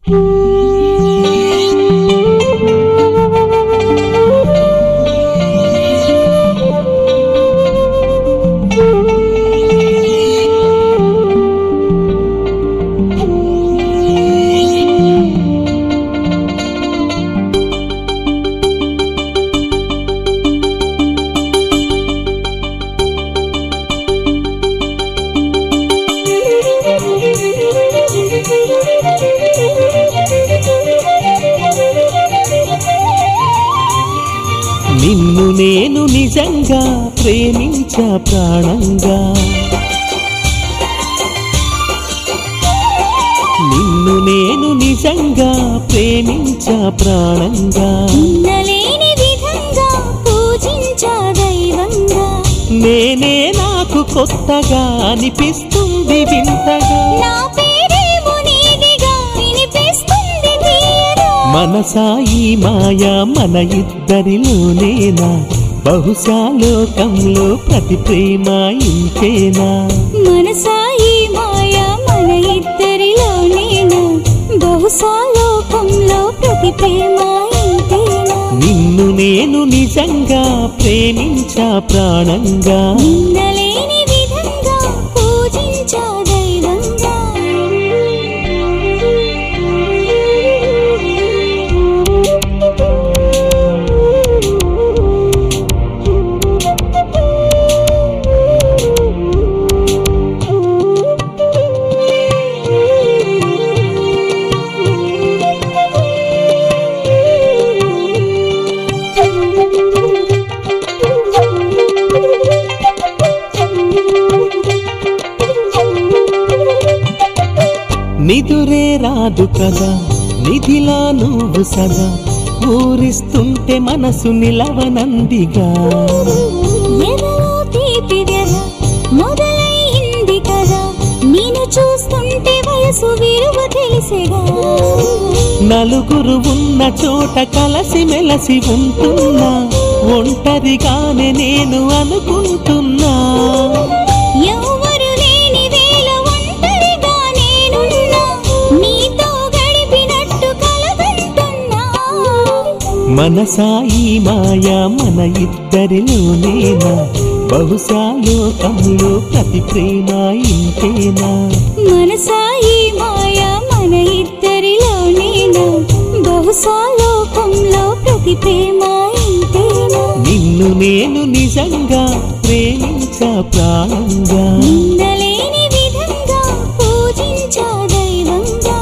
నిన్ను నేను నిజంగా ప్రేమించా ప్రాణంగా నిన్ను నేను నిజంగా ప్రేమించా ప్రాణంగా ఉన్నలేని విధంగా పూజించా దైవంగా నేనే నాకు కొత్తగా అనిపిస్తుంది వింతగా నా పేరేమో నీదిగా వినిపిస్తుంది తీయగా మనసాయి మాయా మన ఇద్దరిలోనేనా బహుశా లోకంలో ప్రతి ప్రేమ ఇంతేనా మనసాయి మాయ మన ఇద్దరిలోనేనా బహుశా లోకంలో ప్రతి ప్రేమ ఇంతేనా నిన్ను నేను నిజంగా ప్రేమించా ప్రాణంగా నిన్నలేని విధంగా పూజించా దైవంగా నిదురే రాదు కదా నిధిలా నువ్వు సదా ఊరిస్తుంటే మనసు నిలవనందిగా ఎదలో తీపి వ్యధ మొదలైంది కదా నేను చూస్తుంటే వయసు విలువ తెలిసేగా నలుగురు ఉన్న చోట కలసి మెలసి ఉంటున్నా ఒంటరిగానే నేను అనుకుంటున్నా ఎవ్వరు లేని వేళ ఒంటరిగా నేనున్నా నీతో గడిపినట్టు కలగంటున్నా మనసాయి మాయా మన ఇద్దరిలోనేనా బహుశా లోకంలో ప్రతి ప్రేమ ఇంతేనా మనసాయి మాయ మన ఇద్దరిలోనేనా బహుశా లోకంలో ప్రతి ప్రేమ ఇంతేనా నిన్ను నేను నిజంగా ప్రేమించా ప్రాణంగా నిందలేని విధంగా పూజించా దైవంగా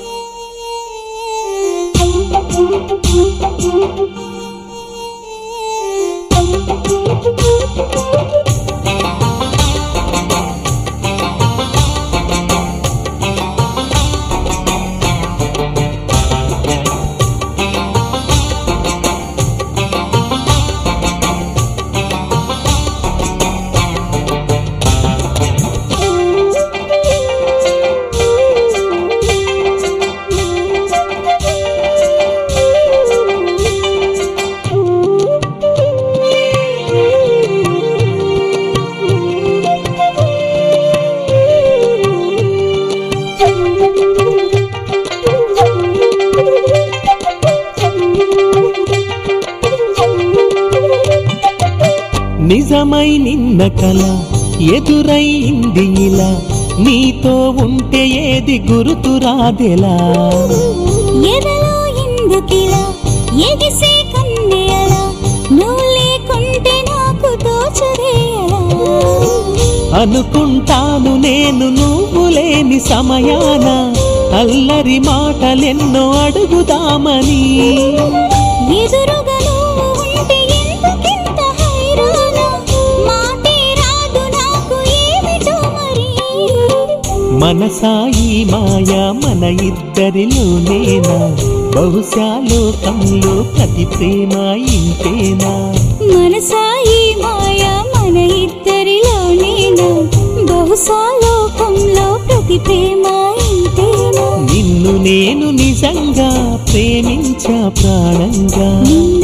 నిజమై నిన్న కల ఎదురైంది ఇలా నీతో ఉంటే ఏది గుర్తురాదెలా ఎదలో ఎందుకిలా ఎగిసే కన్నెయలా నువ్వు లేకుంటే నాకు తోచదేలా అనుకుంటాను నేను నువ్వు లేని సమయాన అల్లరి మాటలెన్నో అడుగుదామని ఎదురుగా నువ్వు ఉంటే ఎందుకింత హైరానా మాటే రాదు నాకు ఏమిటో మరి మనసాయి మాయా మన ఇద్దరిలోనేనా బహుశా లోకంలో ప్రతి ప్రేమ ఇంతేనా మనసాయి మాయ మన ఇద్దరిలోనేనా బహుశా లోకంలో ప్రతి ప్రేమ ఇంతేనా నిన్ను నేను నిజంగా ప్రేమించా ప్రాణంగా నిన్న